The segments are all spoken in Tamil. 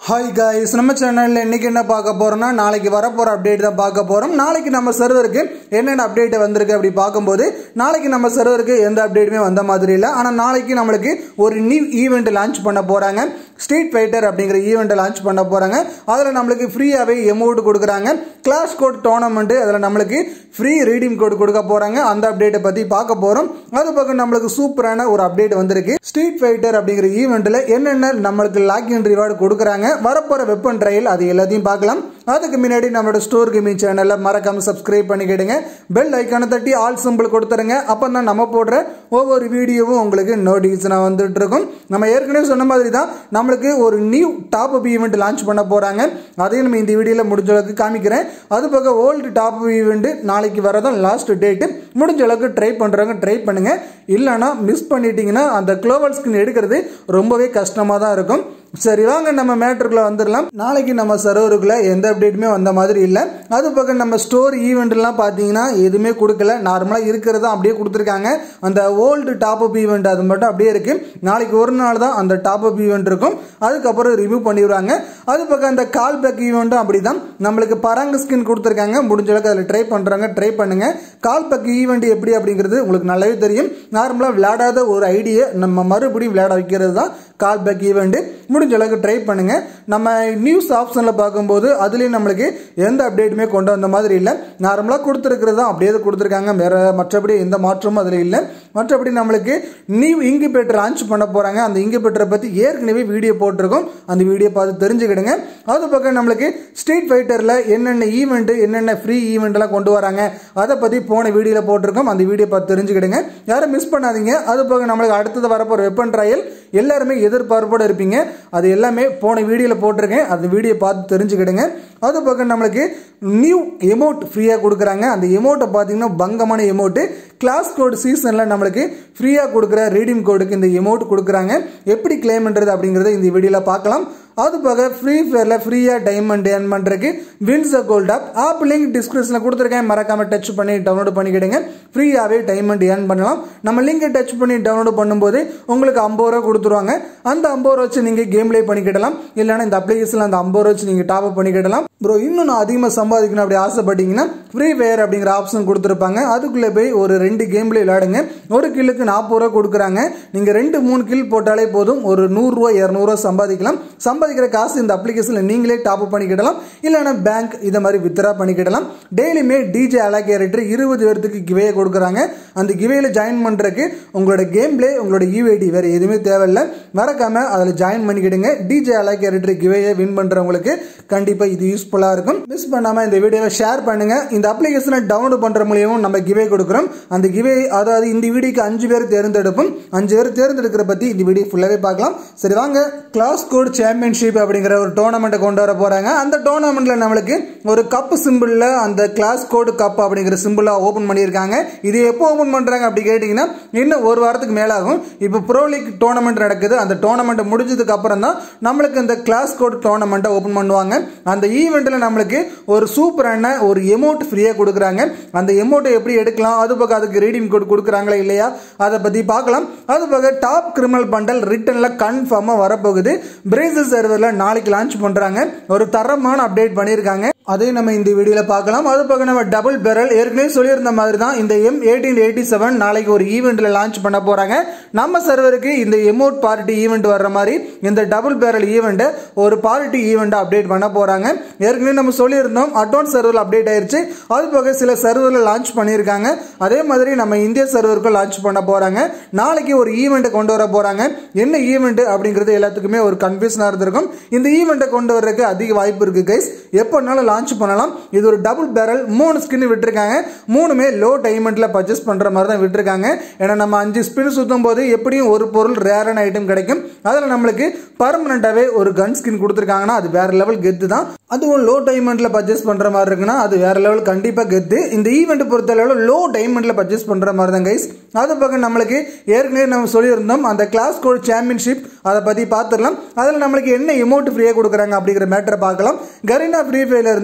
ஹாய் காய்ஸ் நம்ம சேனல்ல இன்னைக்கு என்ன பார்க்க போறோம்னா நாளைக்கு வரப்போற அப்டேட் தான் பார்க்க போறோம் நாளைக்கு நம்ம சர்வருக்கு என்னென்ன அப்டேட் வந்திருக்கு அப்படி பார்க்கும்போது நாளைக்கு நம்ம சர்வருக்கு எந்த அப்டேட்டுமே வந்த மாதிரி இல்லை ஆனால் நாளைக்கு நம்மளுக்கு ஒரு நியூ ஈவெண்ட் லான்ச் பண்ண போறாங்க ஸ்ட்ரீட் ஃபைட்டர் அப்படிங்கிற ஈவெண்ட்டை லான்ச் பண்ண போறாங்க அதில் நம்மளுக்கு ஃப்ரீயாகவே எமௌண்ட் கொடுக்குறாங்க கிளாஸ் கோட் டோர்னமெண்ட் அதில் நம்மளுக்கு ஃப்ரீ ரீடிங் கோட் கொடுக்க போறாங்க அந்த அப்டேட்டை பற்றி பார்க்க போறோம் அது பக்கம் நம்மளுக்கு சூப்பரான ஒரு அப்டேட் வந்திருக்கு ஸ்ட்ரீட் ஃபைட்டர் அப்படிங்கிற ஈவெண்ட்டில் என்னென்ன நம்மளுக்கு லாக்இன் ரிவார்டு கொடுக்குறாங்க வரப்போற வெப்பன் ட்ரையல் அது எல்லாத்தையும் பார்க்கலாம் அதுக்கு முன்னாடி நம்மளோட ஸ்டோர் கேமிங் சேனலை மறக்காம சப்ஸ்கிரைப் பண்ணிக்கிடுங்க பெல் ஐக்கானை தட்டி ஆல் சிம்பிள் கொடுத்துருங்க அப்போ தான் நம்ம போடுற ஒவ்வொரு வீடியோவும் உங்களுக்கு நோட்டிஃபிகேஷனாக வந்துட்டு இருக்கும் நம்ம ஏற்கனவே சொன்ன மாதிரி தான் நம்மளுக்கு ஒரு new top up event launch பண்ண போகிறாங்க அதையும் நம்ம இந்த வீடியோவில் முடிஞ்ச அளவுக்கு காமிக்கிறேன் அது பக்கம் ஓல்டு டாப் அப் ஈவெண்ட் நாளைக்கு வரதான் லாஸ்ட் டேட்டு முடிஞ்ச அளவுக்கு ட்ரை பண்ணுறவங்க ட்ரை பண்ணுங்க இல்லைன்னா மிஸ் பண்ணிட்டீங்கன்னா அந்த குளோபல் ஸ்கின் எடுக்கிறது ரொம்பவே கஷ்டமாக தான் இருக்கும் சரி வாங்க நம்ம மேட்ருக்குள்ள வந்துடலாம் நாளைக்கு நம்ம சர்வருக்குள்ள எந்த அப்டேட்டுமே வந்த மாதிரி இல்லை அது பக்கம் நம்ம ஸ்டோர் ஈவெண்ட்லாம் பார்த்தீங்கன்னா எதுவுமே கொடுக்கல நார்மலாக இருக்கிறதா அப்படியே கொடுத்துருக்காங்க அந்த ஓல்டு டாப் அப் ஈவெண்ட் அது மட்டும் அப்படியே இருக்கு நாளைக்கு ஒரு நாள் தான் அந்த டாப் அப் ஈவெண்ட் இருக்கும் அதுக்கப்புறம் ரிமூவ் பண்ணிடுவாங்க அது பக்கம் அந்த கால் பேக் ஈவெண்ட்டும் அப்படி தான் நம்மளுக்கு பராங்க ஸ்கின் கொடுத்துருக்காங்க முடிஞ்ச அளவுக்கு அதில் ட்ரை பண்ணுறாங்க ட்ரை பண்ணுங்க கால் பேக் ஈவெண்ட் எப்படி அப்படிங்கிறது உங்களுக்கு நல்லாவே தெரியும் நார்மலாக விளையாடாத ஒரு ஐடியை நம்ம மறுபடியும் விளையாட வைக்கிறது தான் கால் பேக் ஈவெண்ட் முடிஞ்ச அளவுக்கு ட்ரை பண்ணுங்க நம்ம நியூஸ் ஆப்ஷனில் பார்க்கும்போது அதுலேயும் நம்மளுக்கு எந்த அப்டேட்டுமே கொண்டு வந்த மாதிரி இல்லை நார்மலாக கொடுத்துருக்கிறது தான் அப்படியே கொடுத்துருக்காங்க வேற மற்றபடி எந்த மாற்றமும் அதில் இல்லை மற்றபடி நம்மளுக்கு நியூ இங்கிபேட்டர் லான்ச் பண்ண போகிறாங்க அந்த இங்கிபேட்டரை பற்றி ஏற்கனவே வீடியோ போட்டிருக்கோம் அந்த வீடியோ பார்த்து தெரிஞ்சுக்கிடுங்க அது பக்கம் நம்மளுக்கு ஸ்ட்ரீட் ஃபைட்டரில் என்னென்ன ஈவெண்ட்டு என்னென்ன ஃப்ரீ ஈவெண்ட்லாம் கொண்டு வராங்க அதை பற்றி போன வீடியோவில் போட்டிருக்கோம் அந்த வீடியோ பார்த்து தெரிஞ்சுக்கிடுங்க யாரும் மிஸ் பண்ணாதீங்க அது போக நம்மளுக்கு அடுத்தது வரப்போகிற வெப்பன் ட்ரையல் எல்லாருமே எதிர்பார்ப்போடு இருப்பீங்க அது எல்லாமே போன வீடியோவில் போட்டிருக்கேன் அந்த வீடியோ பார்த்து தெரிஞ்சுக்கிடுங்க அது பக்கம் நம்மளுக்கு நியூ எமௌண்ட் ஃப்ரீயாக கொடுக்குறாங்க அந்த எமௌண்ட்டை பார்த்தீங்கன்னா பங்கமான எமௌண்ட்டு கிளாஸ் கோடு சீசனில் நம்மளுக்கு ஃப்ரீயாக கொடுக்குற ரீடிங் கோடுக்கு இந்த எமௌண்ட் கொடுக்குறாங்க எப்படி கிளைம் பண்ணுறது அப்படிங்கிறத இந்த வீடியோவில் பார்க்கலாம் அது போக ஃப்ரீ ஃபயரில் ஃப்ரீயாக டைமண்ட் ஏர்ன் பண்ணுறதுக்கு wins a gold app app link டிஸ்கிரிப்ஷனில் கொடுத்துருக்கேன் மறக்காமல் டச் பண்ணி டவுன்லோட் பண்ணிக்கிடுங்க ஃப்ரீயாகவே டைமண்ட் ஏர்ன் பண்ணலாம் நம்ம லிங்கை டச் பண்ணி டவுன்லோட் பண்ணும்போது உங்களுக்கு ஐம்பது ரூபா கொடுத்துருவாங்க அந்த ஐம்பது ரூபா வச்சு நீங்கள் கேம் ப்ளே பண்ணிக்கிடலாம் இல்லைனா இந்த அப்ளிகேஷனில் அந்த ஐம்பது ரூபா வச்சு நீங்கள் டாப் அப் பண்ணிக்கிடலாம் ப்ரோ இன்னும் நான் அதிகமாக சம்பாதிக்கணும் அப்படி ஆசைப்பட்டீங்கன்னா ஃப்ரீ ஃபயர் அப்படிங்கிற ஆப்ஷன் கொடுத்துருப்பாங்க அதுக்குள்ளே போய் ஒரு ரெண்டு கேம் ப்ளே விளையாடுங்க ஒரு கில்லுக்கு நாற்பது ரூபா கொடுக்குறாங்க நீங்கள் ரெண்டு மூணு கில் போட்டாலே போதும் ஒரு நூறுரூவா இரநூறுவா சம்பாதிக்கலாம் சம்பாதிக்கிற காசு இந்த அப்ளிகேஷனில் நீங்களே டாப் அப் பண்ணிக்கிடலாம் இல்லைனா பேங்க் இதை மாதிரி வித்ரா பண்ணிக்கிடலாம் டெய்லியுமே டிஜே அலாகேரேட்டர் இருபது பேர்த்துக்கு கிவே கொடுக்குறாங்க அந்த கிவேயில் ஜாயின் பண்ணுறதுக்கு உங்களோட கேம் பிளே உங்களோட யூஐடி வேறு எதுவுமே தேவையில்லை மறக்காம அதில் ஜாயின் பண்ணிக்கிடுங்க டிஜே அலாகேரேட்டர் கிவேயை வின் பண்ணுறவங்களுக்கு கண்டிப்பாக இது யூஸ்ஃபுல்லாக இருக்கும் மிஸ் பண்ணாமல் இந்த வீடியோவை ஷேர் பண்ணுங்க இந்த அப்ளிகேஷனை டவுன்லோட் பண்ணுற மூலியமும் நம்ம கிவே கொடுக்குறோம் அந்த கிவே அதாவது இந்த வீடியோக்கு அஞ்சு பேர் தேர்ந்தெடுப்போம் அஞ்சு பேர் தேர்ந்தெடுக்கிற பற்றி இந்த வீடியோ ஃபுல்லாகவே பார்க்கலாம் சரி வாங்க கிளாஸ் கோட் சாம்பியன்ஷிப் அப்படிங்கிற ஒரு டோர்னமெண்ட்டை கொண்டு வர போகிறாங்க அந்த டோர்னமெண்ட்டில் நம்மளுக்கு ஒரு கப்பு சிம்பிளில் அந்த கிளாஸ் கோடு கப் அப்படிங்கிற சிம்பிளாக ஓப்பன் பண்ணியிருக்காங்க இது எப்போ ஓப்பன் பண்ணுறாங்க அப்படி கேட்டிங்கன்னா இன்னும் ஒரு வாரத்துக்கு மேலாகும் இப்போ ப்ரோ லீக் டோர்னமெண்ட் நடக்குது அந்த டோர்னமெண்ட் முடிஞ்சதுக்கு அப்புறம் தான் நம்மளுக்கு இந்த கிளாஸ் கோட் டோர்னமெண்ட்டை ஓப்பன் பண்ணுவாங்க அந்த ஈவெண்ட்டில் நம்மளுக்கு ஒரு சூப்பரான ஒரு எமௌண்ட் ஃப்ரீயாக கொடுக்குறாங்க அந்த எமௌண்ட்டை எப்படி எடுக்கலாம் அது பக்கம் அதுக்கு ரீடிங் கோட் கொடுக்குறாங்களா இல்லையா அதை பற்றி பார்க்கலாம் அது போக டாப் கிரிமினல் பண்டல் ரிட்டனில் கன்ஃபார்மாக வரப்போகுது பிரேசில் சர்வரில் நாளைக்கு லான்ச் பண்ணுறாங்க ஒரு தரமான அப்டேட் பண்ணியிருக்காங்க அதையும் நம்ம இந்த வீடியோவில் பார்க்கலாம் அது பக்கம் நம்ம டபுள் பெரல் ஏற்கனவே சொல்லியிருந்த மாதிரி தான் இந்த எம் எயிட்டீன் எயிட்டி செவன் நாளைக்கு ஒரு ஈவெண்ட்டில் லான்ச் பண்ண போகிறாங்க நம்ம சர்வருக்கு இந்த எமௌண்ட் பார்ட்டி ஈவெண்ட் வர்ற மாதிரி இந்த டபுள் பேரல் ஈவெண்ட்டை ஒரு பார்ட்டி ஈவெண்ட்டை அப்டேட் பண்ண போகிறாங்க ஏற்கனவே நம்ம சொல்லியிருந்தோம் அட்வான்ஸ் சர்வரில் அப்டேட் ஆயிருச்சு அது போக சில சர்வரில் லான்ச் பண்ணியிருக்காங்க அதே மாதிரி நம்ம இந்திய சர்வருக்கும் லான்ச் பண்ண போகிறாங்க நாளைக்கு ஒரு ஈவெண்ட்டை கொண்டு வர போகிறாங்க என்ன ஈவெண்ட் அப்படிங்கிறது எல்லாத்துக்குமே ஒரு கன்ஃபியூஷனாக இருந்திருக்கும் இந்த ஈவெண்ட்டை கொண்டு வர்றதுக்கு அதிக வாய்ப்பு இருக்குது கைஸ் எப்போனாலும் லான்ச் பண்ணலாம் இது ஒரு டபுள் பேரல் மூணு ஸ்கின் விட்டுருக்காங்க மூணுமே லோ டைமண்டில் பர்ச்சேஸ் பண்ணுற மாதிரி தான் விட்டுருக்காங்க ஏன்னா நம்ம அஞ்சு ஸ்பின் சுற்றும் போது எப்படியும் ஒரு பொருள் ரேரான ஐட்டம் கிடைக்கும் அதில் நம்மளுக்கு பர்மனண்ட்டாகவே ஒரு கன் ஸ்கின் கொடுத்துருக்காங்கன்னா அது வேற லெவல் கெத்து தான் அதுவும் லோ டைமண்டில் பர்ச்சேஸ் பண்ணுற மாதிரி இருக்குன்னா அது வேற லெவல் கண்டிப்பாக கெத்து இந்த ஈவெண்ட் பொறுத்தளவு லோ டைமண்டில் பர்ச்சேஸ் பண்ணுற மாதிரி தான் கைஸ் அது பக்கம் நம்மளுக்கு ஏற்கனவே நம்ம சொல்லியிருந்தோம் அந்த கிளாஸ் கோட் சாம்பியன்ஷிப் அதை பற்றி பார்த்துடலாம் அதில் நம்மளுக்கு என்ன எமௌண்ட் ஃப்ரீயாக கொடுக்குறாங்க அப்படிங்கிற மேட்டரை பார்க்கலாம் கரீனா ஃப்ரீ ஃபயர்ல இருந்து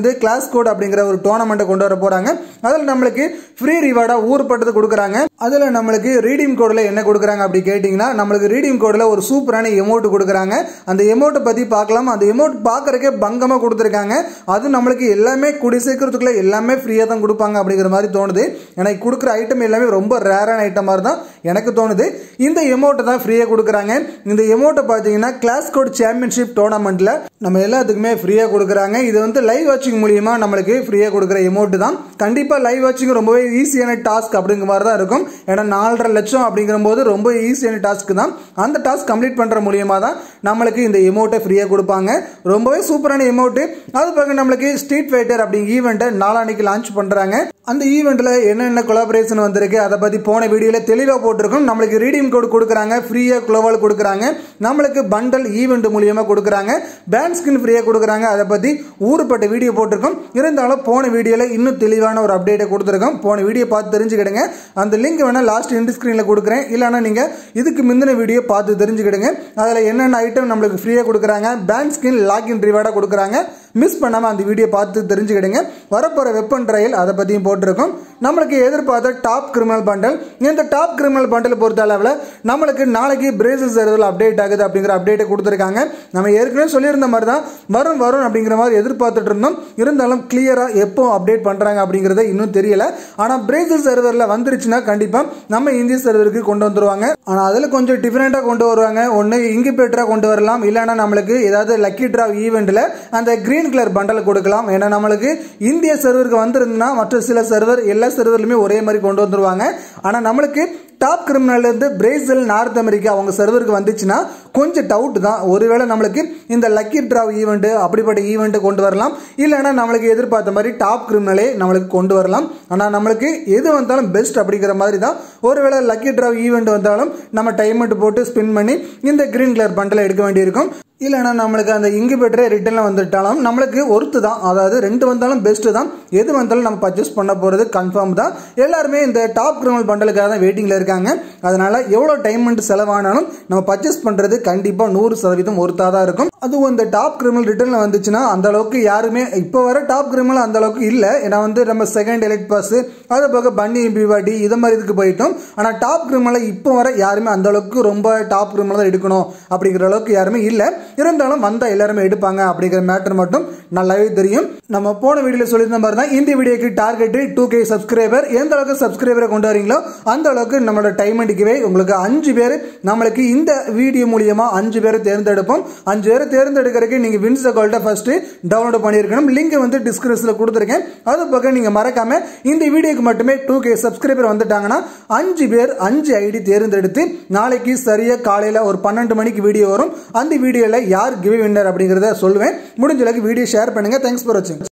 இருந்து கிளாஸ் கோட் அப்படிங்கிற ஒரு டோர்னமெண்ட்டை கொண்டு வர போறாங்க அதில் நம்மளுக்கு ஃப்ரீ ரிவார்டா ஊர்பட்டது கொடுக்குறாங்க அதில் நம்மளுக்கு ரீடீம் கோடில் என்ன கொடுக்குறாங்க அப்படி கேட்டிங்கன்னா நம்மளுக்கு ரீடீம் கோடில் ஒரு சூப்பரான எமௌண்ட் கொடுக்குறாங்க அந்த எமௌண்ட்டை பற்றி பார்க்கலாம் அந்த எமௌண்ட் பார்க்கறக்கே பங்கமாக கொடுத்துருக்காங்க அது நம்மளுக்கு எல்லாமே குடி சேர்க்கறதுக்குள்ள எல்லாமே ஃப்ரீயாக தான் கொடுப்பாங்க அப்படிங்கிற மாதிரி தோணுது எனக்கு கொடுக்குற ஐட்டம் எல்லாமே ரொம்ப ரேரான ஐட்டம் மாதிரி தான் எனக்கு தோணுது இந்த எமௌண்ட்டை தான் ஃப்ரீயாக கொடுக்குறாங்க இந்த எமௌண்ட்டை பார்த்தீங்கன்னா கிளாஸ் கோட் சாம்பியன்ஷிப் டோர்னமெண்ட்டில் நம்ம எல்லாத்துக்குமே ஃப்ரீயாக கொடுக்குறாங்க இது வந்து லைவ் வாட்சிங் மூலியமாக நம்மளுக்கு ஃப்ரீயாக கொடுக்குற எமௌண்ட் தான் கண்டிப்பாக லைவ் வாட்சிங் ரொம்பவே ஈஸியான டாஸ்க் அப்படிங்கிற மாதிரி தான் இருக்கும் ஏன்னா நாலரை லட்சம் அப்படிங்கிற போது ரொம்ப ஈஸியான டாஸ்க் தான் அந்த டாஸ்க் கம்ப்ளீட் பண்ணுற மூலியமாக தான் நம்மளுக்கு இந்த எமௌண்ட்டை ஃப்ரீயாக கொடுப்பாங்க ரொம்பவே சூப்பரான எமௌண்ட்டு அது பக்கம் நம்மளுக்கு ஸ்ட்ரீட் ஃபைட்டர் அப்படிங்கிற ஈவெண்ட்டை நாளானிக்கு லான்ச் பண்ணுறாங்க அந்த ஈவெண்ட்டில் என்னென்ன கொலாபரேஷன் வந்திருக்கு அதை பற்றி போன வீடியோவில் தெளிவாக போட்டிருக்கோம் நம்மளுக்கு ரீடீம் கோட் கொடுக்குறாங்க ஃப்ரீயாக குளோவால் கொடுக்குறாங்க நம்மளுக்கு பண்டல் ஈவெண்ட் மூலியமாக கொடுக்குறாங்க பேண்ட் ஸ்கின் ஃப்ரீயாக கொடுக்குறாங்க அதை பற்றி ஊருப்பட்ட வீடியோ போட்டிருக்கோம் இருந்தாலும் போன வீடியோவில் இன்னும் தெளிவான ஒரு அப்டேட்டை கொடுத்துருக்கோம் போன வீடியோ பார்த்து தெரிஞ்சுக்கிடுங்க அந்த லிங்க் வேணால் லாஸ்ட் இண்ட் ஸ்க்ரீனில் கொடுக்குறேன் இல்லைனா நீங்கள் இதுக்கு முந்தின வீடியோ பார்த்து தெரிஞ்சுக்கிடுங்க அதில் என்னென்ன ஐட்டம் நம்மளுக்கு ஃப்ரீயாக கொடுக்குறாங்க பேண்ட் ஸ்கின் லாக்இன் ரிவார்டாக கொடுக்குறாங்க மிஸ் பண்ணாமல் அந்த வீடியோ பார்த்து தெரிஞ்சுக்கிடுங்க வரப்போகிற வெப்பன் ட்ரையல் அதை பற்றியும் போட்டிருக்கோம் நம்மளுக்கு எதிர்பார்த்த டாப் கிரிமினல் பண்டல் இந்த டாப் கிரிமினல் பண்டல் பொறுத்த அளவில் நம்மளுக்கு நாளைக்கு பிரேசில் சர்வரில் அப்டேட் ஆகுது அப்படிங்கிற அப்டேட்டை கொடுத்துருக்காங்க நம்ம ஏற்கனவே சொல்லியிருந்த மாதிரி தான் வரும் வரும் அப்படிங்கிற மாதிரி எதிர்பார்த்துட்டு இருந்தோம் இருந்தாலும் கிளியராக எப்போ அப்டேட் பண்ணுறாங்க அப்படிங்கிறத இன்னும் தெரியல ஆனால் பிரேசில் சர்வரில் வந்துருச்சுன்னா கண்டிப்பாக நம்ம இந்திய சர்வருக்கு கொண்டு வந்துருவாங்க ஆனால் அதில் கொஞ்சம் டிஃப்ரெண்ட்டாக கொண்டு வருவாங்க ஒன்று இங்கிபேட்டராக கொண்டு வரலாம் இல்லைன்னா நம்மளுக்கு ஏதாவது லக்கி ட்ரா ஈவெண்ட்டில் அந்த கிரீன் கலர் பண்டல் கொடுக்கலாம் ஏன்னா நம்மளுக்கு இந்திய சர்வருக்கு வந்திருந்தா மற்ற சில சர்வர் எல்லா சர்வர்லையுமே ஒரே மாதிரி கொண்டு வந்துருவாங்க ஆனால் நம்மளுக்கு டாப் கிரிமினல் இருந்து பிரேசில் நார்த் அமெரிக்கா அவங்க சர்வருக்கு வந்துச்சுன்னா கொஞ்சம் டவுட் தான் ஒருவேளை நம்மளுக்கு இந்த லக்கி ட்ராவ் ஈவெண்ட் அப்படிப்பட்ட ஈவெண்ட் கொண்டு வரலாம் இல்லைன்னா நம்மளுக்கு எதிர்பார்த்த மாதிரி டாப் கிரிமினலே நம்மளுக்கு கொண்டு வரலாம் ஆனால் நம்மளுக்கு எது வந்தாலும் பெஸ்ட் அப்படிங்கிற மாதிரி தான் ஒருவேளை லக்கி ட்ராவ் ஈவெண்ட் வந்தாலும் நம்ம டைமெண்ட் போட்டு ஸ்பின் பண்ணி இந்த கிரீன் கலர் பண்டலை எடுக்க வேண்டியிருக்கும் இல்லைனா நம்மளுக்கு அந்த இங்குபேட்டரே ரிட்டர்னில் வந்துட்டாலும் நம்மளுக்கு ஒருத்து தான் அதாவது ரெண்டு வந்தாலும் பெஸ்ட்டு தான் எது வந்தாலும் நம்ம பர்ச்சேஸ் பண்ண போகிறது கன்ஃபார்ம் தான் எல்லாருமே இந்த டாப் கிரிமினல் பண்டலுக்காக தான் வெயிட்டிங்கில் இருக்காங்க அதனால் எவ்வளோ டைமண்ட் செலவானாலும் நம்ம பர்ச்சேஸ் பண்ணுறது கண்டிப்பாக நூறு சதவீதம் ஒருத்தாக தான் இருக்கும் அதுவும் இந்த டாப் கிரிமினல் ரிட்டர்னில் வந்துச்சுன்னா அந்த அளவுக்கு யாருமே இப்போ வர டாப் கிரிமினல் அந்த அளவுக்கு இல்லை ஏன்னா வந்து நம்ம செகண்ட் எலக்ட் பாஸ் அது போக பன்னி பிவாடி இது மாதிரி இதுக்கு போயிட்டோம் ஆனால் டாப் கிரிமினலை இப்போ வர யாருமே அந்த அளவுக்கு ரொம்ப டாப் கிரிமினல் தான் எடுக்கணும் அப்படிங்கிற அளவுக்கு யாருமே இல்லை இருந்தாலும் வந்தால் எல்லாருமே எடுப்பாங்க அப்படிங்கிற மேட்டர் மட்டும் நல்லாவே தெரியும் நம்ம போன வீடியோவில் சொல்லியிருந்த மாதிரி தான் இந்த வீடியோக்கு டார்கெட் டூ கே சப்ஸ்கிரைபர் எந்த அளவுக்கு சப்ஸ்கிரைபரை கொண்டு வரீங்களோ அந்த அளவுக்கு நம்மளோட டைம் அடிக்கவே உங்களுக்கு அஞ்சு பேர் நம்மளுக்கு இந்த வீடியோ மூலியமா அஞ்சு பேரை தேர்ந்தெடுப்போம் அஞ்சு பேரை தேர்ந்தெடுக்கிறதுக்கு நீங்க வின்ஸ் அக்கௌண்ட்டை ஃபர்ஸ்ட் டவுன்லோட் பண்ணியிருக்கணும் லிங்க் வந்து டிஸ்கிரிப்ஷனில் கொடுத்துருக்கேன் அது பக்கம் நீங்க மறக்காம இந்த வீடியோக்கு மட்டுமே டூ கே சப்ஸ்கிரைபர் வந்துட்டாங்கன்னா அஞ்சு பேர் அஞ்சு ஐடி தேர்ந்தெடுத்து நாளைக்கு சரியா காலையில ஒரு பன்னெண்டு மணிக்கு வீடியோ வரும் அந்த வீடியோல யார் கிவ் வின்னர் அப்படிங்கிறத சொல்லுவேன் முடிஞ்ச அளவுக்கு வீடியோ ஷேர் பண்ணுங்க தேங்க்ஸ் ஃபார் வாட்சிங்